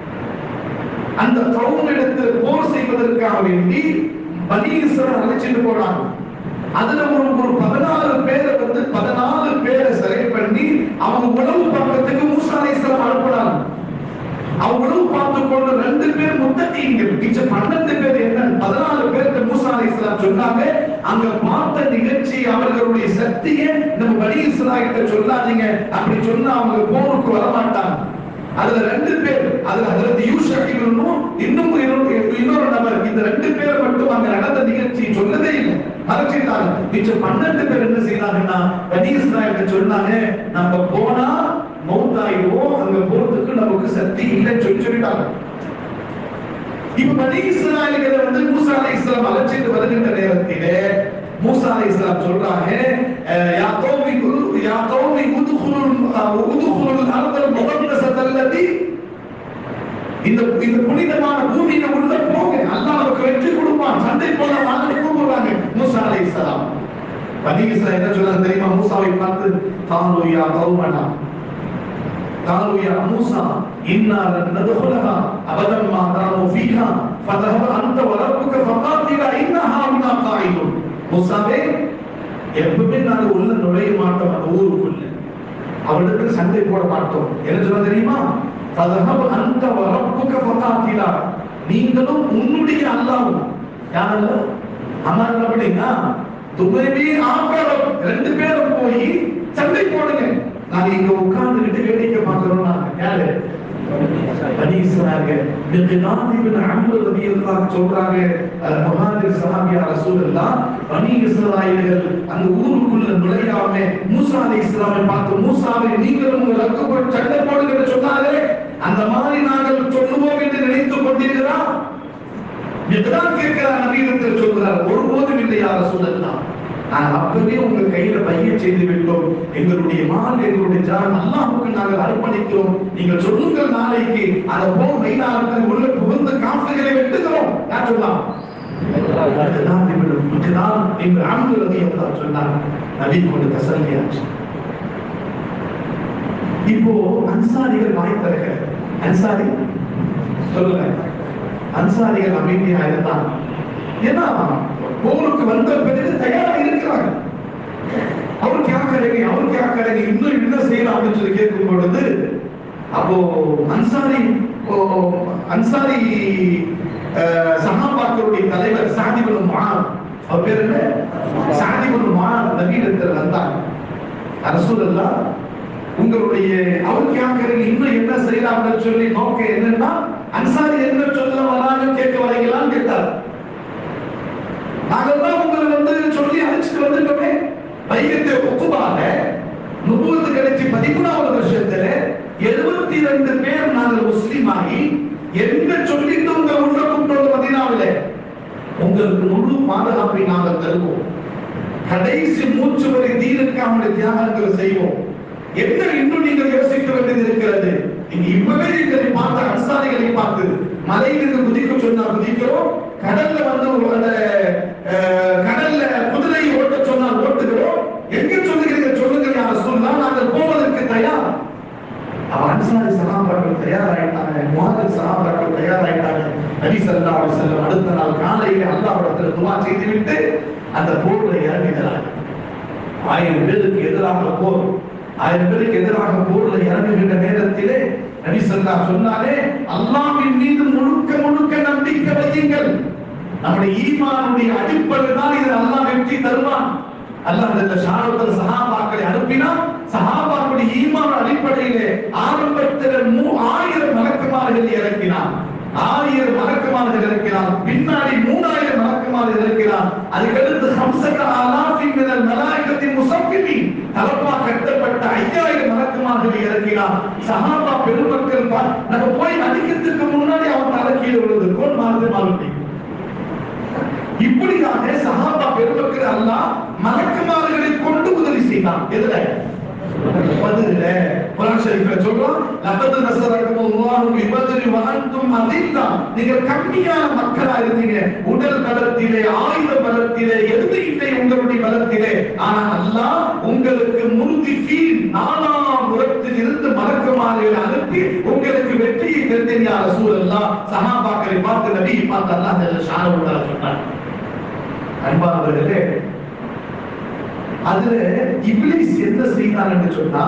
S1: அந்த கவுனிடத்தில் போர் செய்வதற்காக வேண்டி பனி இஸ்ரவேல் அழைச்சிட்டு போனாங்க அதுல ஒரு ஒரு பதினாலு பேரை வந்து பதினாலு பேரை சிறை பண்ணி அவங்க உணவு பார்க்கறதுக்கு மூசா அலைஹிஸ்ஸலாம் அனுப்புனாங்க அவங்க உணவு பார்த்து கொண்டு ரெண்டு பேர் முத்தகீங்கள் மிச்ச பன்னெண்டு பேர் என்ன பதினாலு பேருக்கு மூசா அலைஹிஸ்ஸலாம் சொன்னாங்க அங்க பார்த்த நிகழ்ச்சி அவர்களுடைய சக்தியை நம்ம பனி இஸ்ராயல்கிட்ட சொல்லாதீங்க அப்படி சொன்னா அவங்க போருக்கு வர மாட்டாங்க அதுல ரெண்டு பேர் அதுல ஹஜரத் யூஷக் இவனும் இன்னும் இன்னொரு இன்னொரு நபர் இந்த ரெண்டு பேரை மட்டும் அங்க நடந்த நிகழ்ச்சி சொல்லதே இல்லை மறைச்சிட்டாங்க மிச்சம் பன்னெண்டு பேர் என்ன செய்தாங்கன்னா பனி இஸ்ராயல்கிட்ட சொன்னாங்க நம்ம போனா மௌத்தாயிடுவோம் அங்க போறதுக்கு நமக்கு சக்தி இல்லைன்னு சொல்லி சொல்லிட்டாங்க இப்ப பனி இஸ்ராயல்களை வந்து மூசா அலைஹிஸ்ஸலாம் அழைச்சிட்டு வருகின்ற நேரத்திலே மூசா அலைஹிஸ்ஸலாம் சொல்றாங்க அஹ், யா கௌமி குரு யா கௌமி உதுகுலுல் அஹ், உதுகுலுல் அர்தல் முகத்தஸத அல்லதி இந்த இந்த புனிதமான பூமியில உள்ள போங்க அல்லாஹ் நமக்கு வெற்றி கொடுப்பான் சண்டை போல வாழ்ந்து கூப்பிடுறாங்க மூசா அலைஹிஸ்ஸலாம் பனி இஸ்ராயல் என்ன சொல்றாங்க தெரியுமா மூசாவை பார்த்து தாலு யா கௌமனா قالوا يا موسى إنا لن ندخلها أبدا ما داموا فيها فذهب أنت وربك فقاتلا إنا هاهنا قاعدون மூசாவே எப்பவுமே நாங்க உள்ள நுழைய மாட்டோம் அந்த ஊருக்குள்ள அவளுக்கு சண்டை போட மாட்டோம் என்ன சொல்ல தெரியுமா ஃபதஹப் அன்த வரப்புக ஃபகாத்திலா நீங்களும் உன்னுடைய அல்லாஹ்வும் யாரெல்லாம் அமர் அப்படின்னா துமைவே ஆப்பரம் ரெண்டு பேரும் போய் சண்டை போடுங்க நாங்க இங்க உட்கார்ந்துகிட்டு வேடிக்கை பார்க்கிறோம் நாங்க யாரு பனி இஸ்ராயல்கள் மிக்தாத் இப்னு அம்ர் ரலியல்லாஹு சொல்றாங்க அஹ், முஹாஜிர் சஹாபியா ரசூலுல்லாஹ் பனி இஸ்ராயல்கள் அந்த ஊருக்குள்ள நுழையாம மூசா அலைஹிஸ்ஸலாமை பார்த்து மூசாவை நீங்களும் உங்கள் ரத்தப்போடு சண்டை போடுங்க சொன்னாலே அந்த மாதிரி நாங்கள் சொல்லுவோம் என்று நினைத்துக் கொண்டிருக்கிறோம் மிக்தாத் கேட்கிறார் நபியிடத்தில் சொல்கிறார் ஒருபோதும் இல்லை யார சொல்லலாம் நாங்கள் அப்பவே உங்க கையில பைய செய்து விட்டோம் எங்களுடைய மால் எங்களுடைய ஜான் அல்லாஹ்வுக்கு நாங்கள் அர்ப்பணிக்கிறோம் நீங்கள் சொல்லுங்கள் நாளைக்கு அந்த போர் மைதானத்தில் உள்ள புகுந்து காப்புகளை வெட்டுகிறோம் யார் சொல்லலாம் அதுதான் இவரு இதுதான் என்று ஆண்டு ரதியல்லாஹ் சொன்னார் நபி கொண்டு தசல்லியாச்சு இப்போ அன்சாரிகள் வாய் திறக்க அன்சாரி சொல்லுங்க அன்சாரிகள் அமைதியா இருந்தாங்க ஏன்னா போருக்கு வந்த பிறகு தயாரா இருக்கிறாங்க அவர் क्या करेंगे அவர் क्या करेंगे இன்னும் என்ன செய்யலாம் அப்படின்னு சொல்லி கேட்கும் பொழுது அப்போ அன்சாரி ஓ, அன்சாரி அஹ், சஹாபாக்களுடைய தலைவர் சாதிபுல் முஆத் அவர் பேர் என்ன சாதிபுல் முஆத் நபீடத்தில் வந்தாங்க ரசூலுல்லாஹ் உங்களுடைய அவர் கேட்கறீங்க இன்னும் என்ன செய்யலாம்னு சொல்லி நோக்க என்னன்னா அன்சாரி என்ன சொல்ல வராங்க கேட்க வரீங்களான்னு கேட்டார் நாங்கள் தான் உங்களை வந்து சொல்லி அழைச்சிட்டு வந்துட்டோமே வைகத்தை ஒப்புவாக நுபுவத்து கிடைச்சி பதிமூணாவது வருஷத்துல எழுபத்தி ரெண்டு பேர் நாங்கள் முஸ்லீம் ஆகி எங்க சொல்லிட்டு உங்க உள்ள கூப்பிட்டு வந்து மதீனாவில உங்களுக்கு முழு பாதுகாப்பை நாங்கள் தருவோம் கடைசி மூச்சு வரை தீனுக்காக தியாகங்கள் செய்வோம் என்ன இன்னும் நீங்கள் யோசிக்க வேண்டியது இருக்கிறது நீங்க இப்பவே எங்களை பார்த்த அன்சாரிகளை பார்த்து மலையிலிருந்து குதிக்க சொன்னா குதிக்கிறோம் கடல்ல வந்து ஒரு அந்த அஹ், கடல்ல குதிரை ஓட்ட சொன்னால் ஓட்டுகிறோம் எங்க சொல்லுகிறீங்க சொல்லுங்க யார் சொல்லலாம் நாங்கள் போவதற்கு தயார் அவன் அன்சாரி சகாபாக்கள் தயாராயிட்டாங்க முஹாஜிர் சகாபாக்கள் தயாராயிட்டாங்க நபி ஸல்லல்லாஹு அலைஹி வஸல்லம் அடுத்த நாள் காலையில அல்லாஹ்விடத்தில் துஆ செய்துவிட்டு அந்த போர்ல இறங்குகிறார் ஆயிரம் பேருக்கு எதிராக போர் ஆயிரம் பேருக்கு எதிராக போர்ல இறங்குகின்ற நேரத்திலே நபி சொல்லா சொன்னாலே அல்லாஹ்வின் மீது முழுக்க முழுக்க நம்பிக்கை வையுங்கள் நம்முடைய ஈமானுடைய அடிப்படை தான் இதில் அல்லாஹ் வெற்றி தருவான் அல்லாஹ் இந்த ஷாரத்தில் சஹாபாக்களை அனுப்பினான் சஹாபாக்களுடைய ஈமான் அடிப்படையிலே ஆரம்பத்தில் மூ ஆயிரம் மலக்குமார்கள் இறக்கினான் ஆயிரம் மலக்குமார்கள் இறக்கிறான் பின்னாடி மூணாயிரம் மலக்குமார்கள் இறக்கிறான் அதுக்கடுத்து ஹம்சக ஆலாஃபி மினல் மலாயிகத்தின் முசஃபிமீன் தலப்பா கட்டப்பட்ட ஐயாயிரம் மலக்குமார்கள் இறக்கிறான் சஹாபா பெருமக்கள் பா- நம்ம போய் அடிக்கிறதுக்கு முன்னாடி அவன் தலை கீழே விழுது கோல் மாறுது மாறுது இப்படியாக சஹாபா பெருமக்கள் அல்லாஹ் மலக்குமார்களை கொண்டு உதவி செய்தான் எதுல பதில குர்ஆன் ஷரீஃப்ல சொல்றோம் லபத் நஸரக்கும் அல்லாஹு பி பத்ரி வ அன்தும் அதில்லா நீங்க கம்மியான மக்களா இருந்தீங்க உடல் பலத்திலே ஆயுத பலத்திலே எது இல்லை உங்களுடைய பலத்திலே ஆனா அல்லாஹ் உங்களுக்கு முருதிஃபீன் நாலாம் புறத்தில் இருந்து மலக்குமார்களை அனுப்பி உங்களுக்கு வெற்றியை தந்தேன் யா ரசூலல்லாஹ் சஹாபாக்களை பார்த்து நபி பார்த்து அல்லாஹ் ஜல்ல ஷானஹு சொன்னார் அன்பானவர்களே அதுல இப்லீஸ் என்ன செய்தான் என்று சொன்னா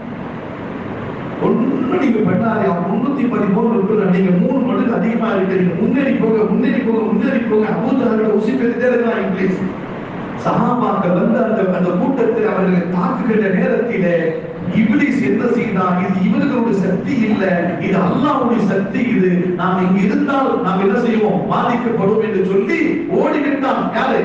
S1: ஒண்ணு நீங்க பண்ணாதே முன்னூத்தி பதிமூணு இருக்குல்ல நீங்க மூணு மடங்கு அதிகமா இருக்கிறீங்க முன்னேறி போக முன்னேறி போக முன்னேறி போக அபூஜாரோட உசி பெருத்தே இருக்கலாம் இப்லீஸ் சஹாபாக்கள் வந்து அந்த அந்த கூட்டத்தில் அவர்களை தாக்குகின்ற நேரத்திலே இப்லீஸ் என்ன செய்தான் இது இவர்களுடைய சக்தி இல்ல இது அல்லாஹ்வுடைய சக்தி இது நாம் இங்க இருந்தால் நாம் என்ன செய்வோம் பாதிக்கப்படும் என்று சொல்லி ஓடிவிட்டான் யாரு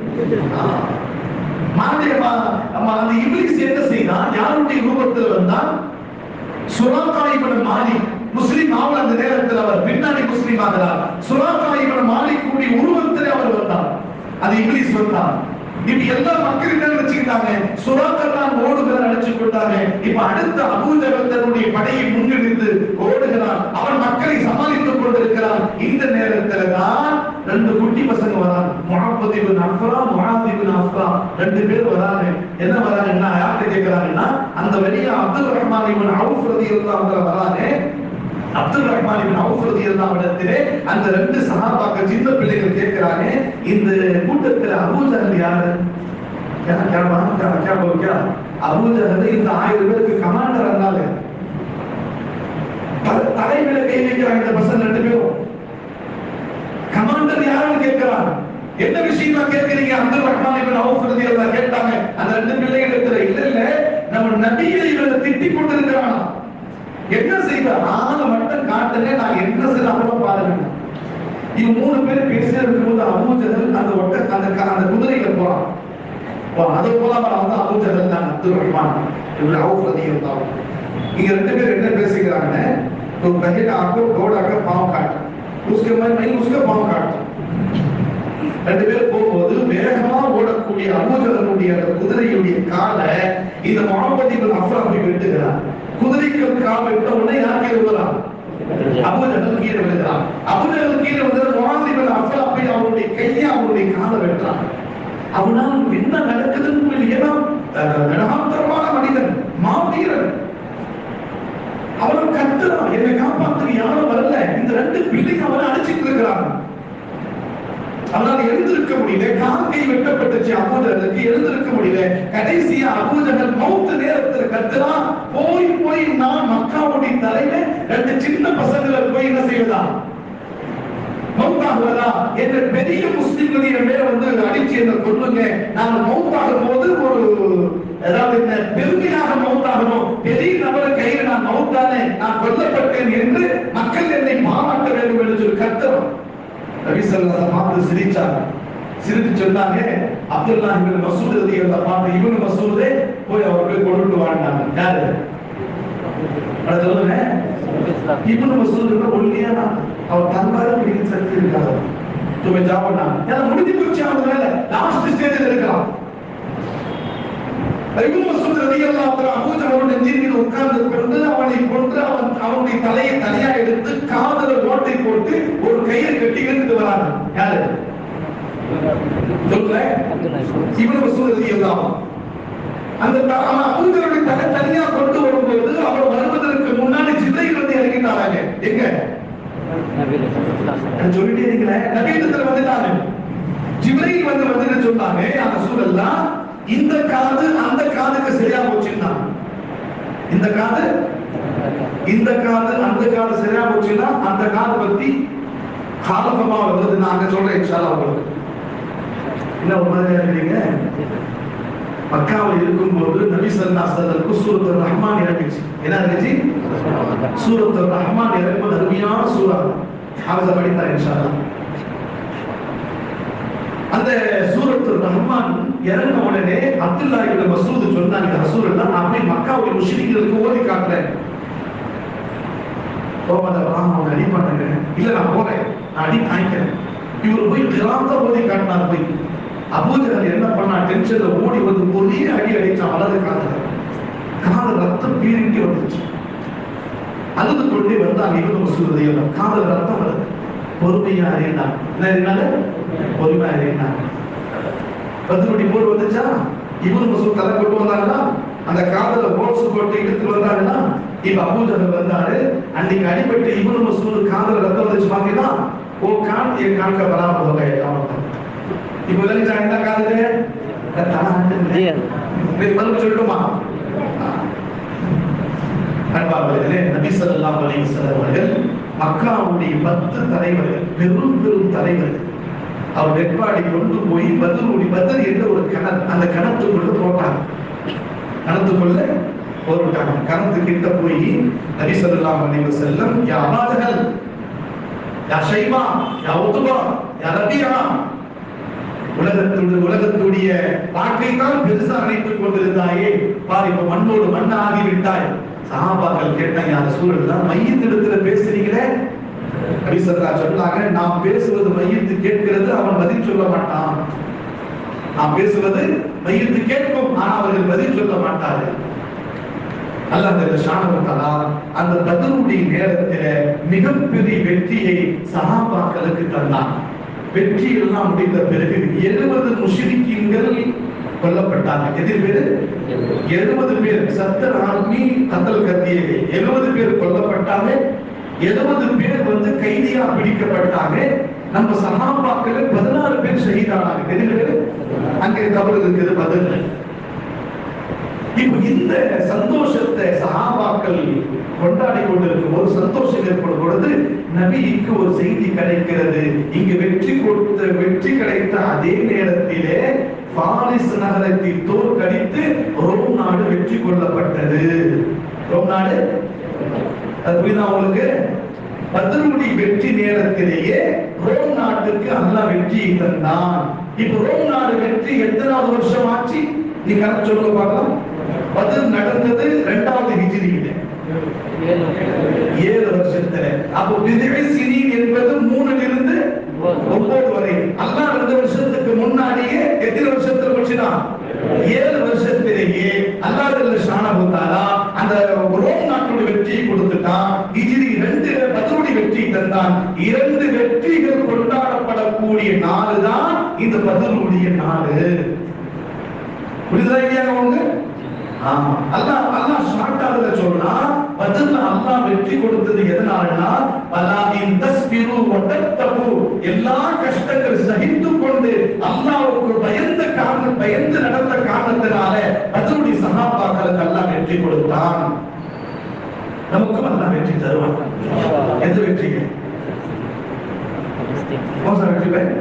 S1: மாநிலமா அந்த இப்லீஸ் என்ன செய்தான் யாருடைய ரூபத்தில் வந்தான் சுராக்கா இப்னு மாலிக் முஸ்லிம் ஆவல் அந்த நேரத்தில் அவர் பின்னாடி முஸ்லிம் ஆகிறார் சுராக்கா இப்னு மாலிக் கூடிய உருவத்திலே அவர் வந்தார் அது இப்லீஸ் வந்தார் இப்ப எல்லா மக்களும் என்ன நினைச்சுக்கிட்டாங்க சுராக்கர் தான் ஓடுகிறார் நினைச்சு கொண்டாங்க இப்ப அடுத்த அபூஜகத்தனுடைய படையை முன்னெடுத்து ஓடுகிறான் அவன் மக்களை சமாளித்துக் கொண்டிருக்கிறான் இந்த நேரத்துல தான் ரெண்டு குட்டி பசங்க வராங்க முஹம்மது இப்னு அஃப்ரா முஹாத் இப்னு அஃப்ரா ரெண்டு பேர் வராங்க என்ன வராங்கன்னா யார்கிட்ட கேக்குறாங்கன்னா அந்த வழியா அப்துல் ரஹ்மான் இப்னு அவுஃப் ரலியல்லாஹு அன்ஹு வராங்க அப்துல் ரஹ்மான் இப்னு அவுஃப் ரலியல்லாஹு அன்ஹு இடத்திலே அந்த ரெண்டு சஹாபாக்கள் சின்ன பிள்ளைகள் கேட்கிறாங்க இந்த கூட்டத்துல அபூ ஜஹல் யாரு क्या क्या बात क्या क्या बोल क्या अबू जहल இந்த ஆயிரம் பேருக்கு கமாண்டர் இருந்தாங்க தலை- தலைமையில கை வைக்கிறாங்க இந்த பசங்க ரெண்டு பேரும் கமாண்டர் யாருன்னு கேட்கிறான் என்ன விஷயமா கேட்கிறீங்க அப்துல் ரஹ்மான் இப்னு அவுஃப் ரலியல்லாஹு கேட்டாங்க அந்த ரெண்டு பிள்ளைகள் இடத்துல இல்ல இல்ல நம்ம நபியை இவரை திட்டிக் கொண்டிருக்கிறானா என்ன செய்தார் ஆளை மட்டும் காட்டுங்க நான் என்ன செய்யலாம் பாருங்க இவங்க மூணு பேர் பேசிட்டு இருக்கும்போது அபூஜகல் அந்த ஒட்ட அந்த க- அந்த குதிரையில போறான் இப்போ அதே போல அவர் வந்து அபூஜகல் தான் அப்துல் ரஹ்மான் இவ்வளவு அவுஃப் ரலியல்லாஹு இங்க ரெண்டு பேர் என்ன பேசிக்கிறாங்க तो पहले आपको दौड़ आकर पाँव काट उसके बाद नहीं उसका पाँव काट ரெண்டு பேர் போகும்போது வேகமா ஓடக்கூடிய அபூஜகனுடைய அந்த குதிரையுடைய காலை இந்த முகமது இப்னு அஃப்ரா போய் வெட்டுகிறார் குதிரைக்கு கால் வெட்ட உடனே யார் கீழே விழுறான் அபூஜகல் கீழே விழுகிறான் அபூஜகல் கீழே வந்து முகமது இப்னு அஃப்ரா போய் அவனுடைய கையை அவனுடைய காலை வெட்டுறான் அவனால் என்ன நடக்குதுன்னு புரியல ஏன்னா அஹ், நடாந்தரமான மனிதன் மாவீரன் அவன் கத்துறான் என்னை காப்பாத்துக்கு யாரும் வரல இந்த ரெண்டு பிள்ளைங்க அவனை அடிச்சுட்டு இருக்கிறாங்க அவனால் எழுந்திருக்க முடியல கால் கை வெட்டப்பட்டுச்சு அபூஜகலுக்கு எழுந்திருக்க முடியல கடைசியா அபூஜகல் மௌத்த நேரத்துல கத்துறான் போய் போய் நான் மக்காவுடைய தலையில ரெண்டு சின்ன பசங்களை போய் என்ன செய்வதா மௌத்தாகுவதா என்ற பெரிய முஸ்லிம்கள் என் மேல வந்து அடிச்சு என்ன கொள்ளுங்க நான் மௌத்தாகும் போது ஒரு அதாவது இந்த பெருமையாக மௌத்தாகணும் பெரிய நபர் கையில் நான் மௌத்தானே நான் கொல்லப்பட்டேன் என்று மக்கள் என்னை பாராட்ட வேண்டும் என்று சொல்லி கத்துறோம் நபி ஸல்லல்லாஹு பார்த்து சிரிச்சாங்க சிரித்து சொன்னாங்க அப்துல்லா இப்னு மசூத் ரலியல்லாஹு பார்த்து இப்னு மசூதே போய் அவர் போய் கொண்டுட்டு வாண்டாங்க யாரு அட சொல்லுங்க இப்னு மசூத் ஒல்லியா அவர் தன்பாரு பிடிக்க சக்தி இருக்காது துமே ஜாவனா ஏன்னா முடிஞ்சு போச்சு அவன் வேலை லாஸ்ட் ஸ்டேஜில் இருக்கான் இப்னு மசூத் ரலியல்லாஹு அன்ஹு அபூ ஜஹல் நெஞ்சின் மீது உட்கார்ந்து கொண்டு அவனை கொன்று அவன் அவனுடைய தலையை தனியா எடுத்து காதல ஓட்டை போட்டு ஒரு கையை கட்டி இழுத்துட்டு வராங்க யாரு சொல்லுங்க இப்னு மசூத் ரலியல்லாஹு அந்த த- அவன் அபூஜருடைய தலை தனியா கொண்டு வரும்போது அவர் வருவதற்கு முன்னாடி ஜிப்ரைல் வந்து இறங்கிட்டாங்க எங்க நான் சொல்லிட்டே இருக்கிறேன் நபீனத்துல வந்துட்டாங்க ஜிப்ரைல் வந்து வந்து சொன்னாங்க அந்த சூழல்லாம் இந்த காது அந்த காதுக்கு சரியா போச்சுன்னா இந்த காது இந்த காது அந்த காது சரியா போச்சுன்னா அந்த காது பத்தி காலகமா வருது நாங்க சொல்றேன் இன்ஷால்லா உங்களுக்கு என்ன ஒரு மாதிரியா இருக்கீங்க மக்காவில் இருக்கும்போது நபி சல்லா சல்லருக்கு சூரத் ரஹ்மான் இறங்கிச்சு என்ன இருந்துச்சு சூரத் ரஹ்மான் இறங்கும்போது அருமையான சூரா ஹாஃபிஸ படித்தா இன்ஷால்லா அந்த சூரத்து ரஹ்மான் இறங்கின உடனே அப்துல்லா இப்னு மசூத் சொன்னாங்க ரசூலுல்லாஹ் நான் போய் மக்காவுடைய முஸ்லிம்களுக்கு ஓதி காட்டுறேன் போகாத ராம் அவங்க அடி பண்ணுங்க இல்ல நான் போறேன் நான் அடி தாய்க்கிறேன் இவர் போய் கிராந்த ஓதி காட்டினார் போய் அபூஜகல் என்ன பண்ணா டென்ஷன்ல ஓடி வந்து ஒரே அடி அடிச்சான் வலது காதுல காது ரத்தம் பீரிட்டு வந்துச்சு அழுது கொண்டே வந்தாங்க இவங்க மசூதையில காதுல ரத்தம் வருது பொறுமையா அறியினான் என்ன அறியினால பொறுமையா அறியினான் பதினொடி போர் வந்துச்சா இவனு மசூத் தலை கொண்டு வந்தாங்களா அந்த காதல போல்ஸ் போட்டு இழுத்து வந்தாங்கன்னா இப்ப அபூஜகல் வந்தாரு அன்னைக்கு அடிபட்டு இவனு மசூத் காதல ரத்தம் வந்துச்சு பாத்தீங்கன்னா ஓ கான் என் காண்க பராமர हो गए அவன் இப்போ விளங்கிச்சா என்ன காதல
S2: ஜி.
S1: மறுபடியும் சொல்லட்டுமா அன்பார்களே நபி ஸல்லல்லாஹு அலைஹி வஸல்லம் அவர்கள் மக்காவுடைய பத்து தலைவர்கள் பெரும் பெரும் தலைவர்கள் அவர் வெட்பாடி கொண்டு போய் பத்ருடைய பத்ர் என்ற ஒரு கணத் அந்த கணத்துக்குள்ள போட்டாங்க கணத்துக்குள்ள போட்டாங்க கணத்து கிட்ட போய் நபி ஸல்லல்லாஹு அலைஹி வஸல்லம் யா அபாஜஹல் யா ஷைபா யா உத்பா யா ரபியா உலகத்துடைய உலகத்துடைய வாக்கை தான் பெருசா நினைத்துக் கொண்டிருந்தாயே பார் இப்ப மண்ணோடு மண்ணாகி விட்டாய் சஹாபாக்கள் கேட்டாங்க அந்த சூழல் தான் மையத்திடத்துல பேசுறீங்களே அபிசரா சொன்னாங்க நாம் பேசுவது மையத்து கேட்கிறது அவன் பதில் சொல்ல மாட்டான் நாம் பேசுவது மையத்து கேட்கும் ஆனா அவர்கள் பதில் சொல்ல மாட்டார்கள் அல்லாஹ் ஷானவத்தாலா அந்த பதருடைய நேரத்தில மிகப்பெரிய வெற்றியை சஹாபாக்களுக்கு தந்தான் வெற்றி எல்லாம் முடிந்த பிறகு எழுபது முஷ்ரிக்கீன்கள் கொல்லப்பட்டாங்க எத்தனை பேர் எழுபது பேர் சத்தர் ஆர்மி கத்தல் கத்தியே எழுபது பேர் கொல்லப்பட்டாங்க எழுபது பேர் வந்து கைதியா பிடிக்கப்பட்டாங்க நம்ம சஹாபாக்கள் பதினாறு பேர் ஷஹீதானாங்க எத்தனை பேர் அங்கே கபர் இருக்குது பதில் இப்ப இந்த சந்தோஷத்தை சஹாபாக்கள் கொண்டாடி கொண்டிருக்கும் போது சந்தோஷம் ஏற்படும் பொழுது நபிக்கு ஒரு செய்தி கிடைக்கிறது இங்கு வெற்றி கொடுத்த வெற்றி கிடைத்த அதே நேரத்திலே பாரிஸ் நகரத்தை தோற்கடித்து ரோம் நாடு வெற்றி கொள்ளப்பட்டது ரோம் நாடு அது புரியுதா உங்களுக்கு பத்ருடைய வெற்றி நேரத்திலேயே ரோம் நாட்டுக்கு அல்லாஹ் வெற்றியை தந்தான் இப்ப ரோம் நாடு வெற்றி எத்தனாவது வருஷம் ஆச்சு நீ கணக்கு சொல்லுங்க பார்க்கலாம் பதில் நடந்தது இரண்டாவது ஹிஜ்ரியில ஏழு வருஷத்துல அப்போ விதிவை சினி என்பது மூணுல இருந்து ஒன்பது வரை அல்லாஹ் ரெண்டு வருஷத்துக்கு முன்னாடியே எத்தனை வருஷத்துல முடிச்சுதான் ஏழு வருஷத்திலேயே அல்லாஹ் ஷானபுத்தாலா அந்த ரோம் நாட்டுடைய வெற்றியை கொடுத்துட்டான் ஹிஜ்ரி ரெண்டு பத்ருடைய வெற்றி தந்தான் இரண்டு வெற்றிகள் கொண்டாடப்படக்கூடிய நாடு தான் இந்த பத்ருடைய நாடு புரியுதா இல்லையா உங்களுக்கு ஆமா அல்லாஹ் அல்லாஹ் ஷார்ட்டா அதுல சொல்றா பதில் அல்லாஹ் வெற்றி கொடுத்தது எதனாலனா பலாவின் தஸ்பிரு வதத்தகு எல்லா கஷ்டங்கள் சகித்து கொண்டு அல்லாஹ்வுக்கு பயந்த காரணம் பயந்து நடந்த காரணத்தினால பதிலுடைய சகாபாக்களுக்கு அல்லாஹ் வெற்றி கொடுத்தான் நமக்கும் அல்லாஹ் வெற்றி தருவான் எந்த வெற்றிங்க மோசம் வெற்றி பெற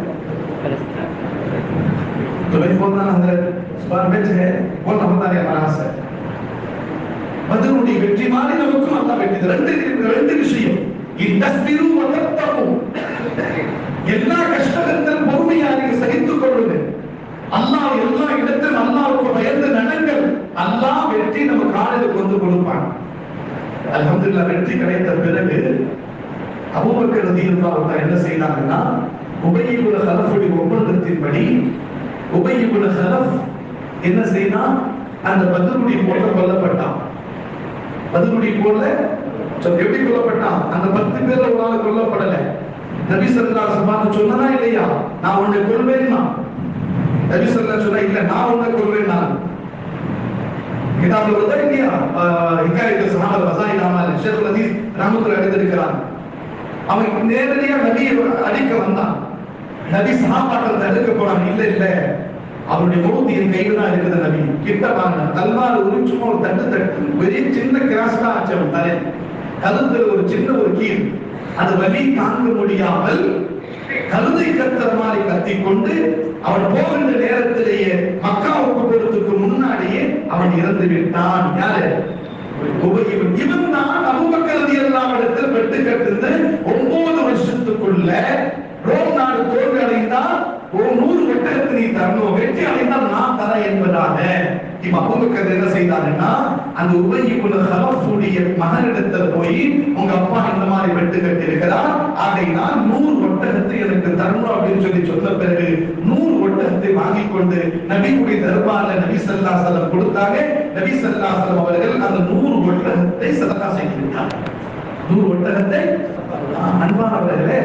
S1: तो भाई बोलना हजरत इस बार बेच है बोलना होता है हमारा से பதிலுடைய வெற்றி மாதிரி நமக்கும் அல்லா வெற்றி ரெண்டு ரெண்டு விஷயம் இந்தஸ்பிரு வதத்தகு எல்லா கஷ்டத்திலும் பொறுமையா நீங்க சகித்துக் கொள்ளுங்க அல்லாஹ் எல்லா இடத்திலும் அல்லாஹ்வுக்கு பயந்து நடங்கள் அல்லாஹ் வெற்றி நம்ம காலையில கொண்டு கொடுப்பான் அல்ஹம்துலில்லாஹ் வெற்றி கிடைத்த பிறகு அபூபக்கர் ரலியல்லாஹு தஆலா என்ன செய்தாங்கன்னா உபய் இப்னு ஹலஃபுடைய ஒப்பந்தத்தின்படி உபய் இப்னு ஹலஃப் என்ன செய்தான் அந்த பத்ருடைய போல கொல்லப்பட்டான் பத்ருடைய போல எப்படி கொல்லப்பட்டான் அந்த பத்து பேர்ல ஒரு ஆள் கொல்லப்படல நபி ஸல்லல்லாஹு அலைஹி வஸல்லம் சொன்னதா இல்லையா நான் உன்னை கொல்வேன்னா நபி ஸல்லல்லாஹு சொன்னா இல்ல நான் உன்னை கொல்வேன் நான் கிதாபுல வருதா இல்லையா ஹிகாயத்து சஹாபா வசாயில் அமல் ஷேக் லதீஸ் ரஹ்மத்துல்லாஹி எழுதியிருக்கிறார் அவன் நேரடியா நபியை அடிக்க வந்தான் நபி சஹாபாக்கள் தடுக்க போனாங்க இல்ல இல்ல அவருடைய மௌத்து என் கையில தான் இருக்குது நபி கிட்ட பாருங்க தல்வார் உரிச்சும் ஒரு தட்டு தட்டு பெரிய சின்ன கிராஸ் தான் ஆச்சு அவன் தலை கழுத்துல ஒரு சின்ன ஒரு கீழ் அது வலி தாங்க முடியாமல் கழுதை கத்துற மாதிரி கத்திக்கொண்டு அவன் போகின்ற நேரத்திலேயே மக்காவுக்கு போறதுக்கு முன்னாடியே அவன் இறந்து விட்டான் யாரு உபயோகம் இவன் தான் அபுபக்கரதி எல்லாம் இடத்தில் வெட்டு கட்டிருந்த ஒன்பது வருஷத்துக்குள்ள ரோம் நாடு தோல்வி அடைந்தால் ஒரு நூறு வெட்டகத்தை நீ தரணும் வெற்றி அடைந்தால் நான் தரேன் என்பதாக இப்ப அபுபக்கர் என்ன செய்தாருன்னா அந்த உபயோக ஹலஃபுடைய மகனிடத்துல போய் உங்க அப்பா இந்த மாதிரி வெட்டு கட்டி இருக்கிறார் ஆகையினால் நூறு ஒட்டகத்தை எனக்கு தரணும் அப்படின்னு சொல்லி சொன்ன பிறகு நூறு ஒட்டகத்தை வாங்கி கொண்டு நபியுடைய தர்பார்ல நபி ஸல்லல்லாஹு அலைஹி வஸல்லம் கொடுத்தாங்க நபி ஸல்லல்லாஹு அலைஹி வஸல்லம் அவர்கள் அந்த நூறு ஒட்டகத்தை சதகா செய்திருக்காங்க நூறு ஒட்டகத்தை ஆ, அன்பானவர்களே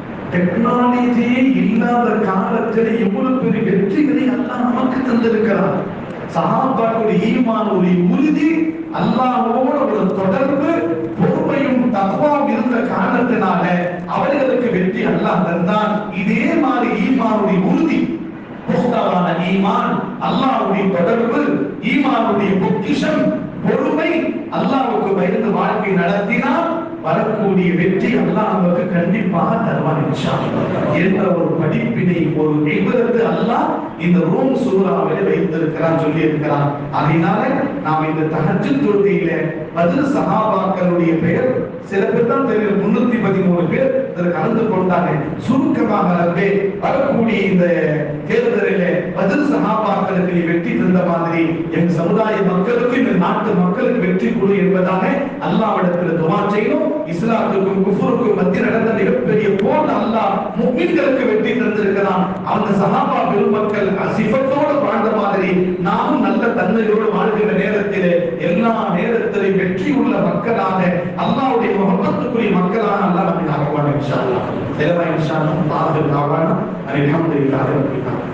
S1: டெக்னாலஜியே இல்லாத காலத்தில் எவ்வளவு பெரிய வெற்றிகளை அல்லாஹ் நமக்கு தந்திருக்கிறார் சஹாபாக்களுடைய ஈமான் ஒரு உறுதி அல்லாஹ்வோட ஒரு தொடர்பு பொறுமையும் தக்வாவும் இருந்த காரணத்தினால அவர்களுக்கு வெற்றி அல்லாஹ் தந்தான் இதே மாதிரி ஈமானுடைய உறுதி புஸ்தகான ஈமான் அல்லாஹ்வுடைய தொடர்பு ஈமானுடைய பொக்கிஷம் பொறுமை அல்லாஹ்வுக்கு பயந்து வாழ்க்கை நடத்தினால் வரக்கூடிய வெற்றி அல்லாஹ் நமக்கு கண்டிப்பாக தருவான் இன்ஷா அல்லாஹ். என்ற ஒரு படிப்பினை ஒரு நிபுணத்து அல்லாஹ் இந்த ரூம் சூறாவிலே வைத்திருக்கிறான் சொல்லி இருக்கிறான் அதனால நாம் இந்த தஹஜ்ஜு தொழுகையில பதில் சஹாபாக்களுடைய பெயர் சில பேர் தான் தெரியும் முன்னூத்தி பதிமூணு பேர் இதில் கலந்து கொண்டாங்க சுருக்கமாக ரப்பே வரக்கூடிய இந்த தேர்தலில் பதில் சகாபாக்களுக்கு நீ வெற்றி தந்த மாதிரி என் சமுதாய மக்களுக்கு இந்த நாட்டு மக்களுக்கு வெற்றி கொடு என்பதாக அல்லாவிடத்தில் துவா செய்யணும் இஸ்லாத்துக்கும் குஃபருக்கும் மத்திய நடந்த மிகப்பெரிய போர் அல்லாஹ் முக்மீன்களுக்கு வெற்றி தந்திருக்கிறான் அந்த சஹாபா பெருமக்கள் சிபத்தோடு வாழ்ந்த மாதிரி நாமும் நல்ல தன்மையோடு வாழ்கிற நேரத்திலே எல்லா நேரத்திலும் வெற்றி உள்ள மக்களாக அல்லாஹ்வுடைய முகமத்துக்குரிய மக்களாக அல்லாஹ் நம்மை ஆக்குவான் இன்ஷா அல்லாஹ் தெளிவா இன்ஷா அல்லாஹ் தாஹிர் தாவானா அல்ஹம்துலில்லாஹி ரப்பில் ஆலமீன்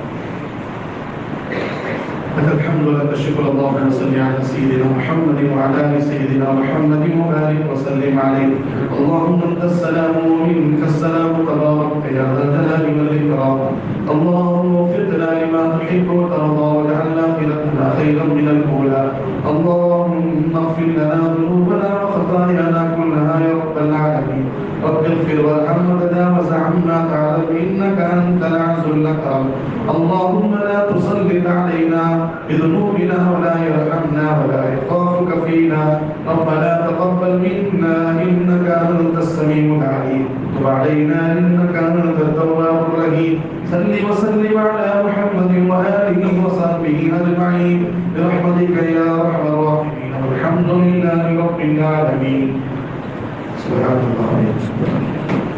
S1: لك الحمد ولك الشكر اللهم صل على سيدنا محمد وعلى ال سيدنا محمد وبارك وسلم عليه اللهم انت السلام ومنك السلام تبارك يا ذا الجلال والاكرام اللهم وفقنا لما تحب وترضى واجعلنا خيرنا خيرا من الاولى اللهم اغفر لنا ذنوبنا وخطايانا كلها يا رب العالمين رب اغفر وارحم وتجاوز عما تعلم انك انت العز الاكرم اللهم لا تسلط علينا بذنوبنا ولا يرحمنا ولا يخافك فينا ربنا تقبل منا انك انت السميع العليم تب علينا انك انت التواب الرحيم صل وسلم على محمد واله وصحبه اجمعين برحمتك يا ارحم الراحمين والحمد لله رب العالمين سبحان الله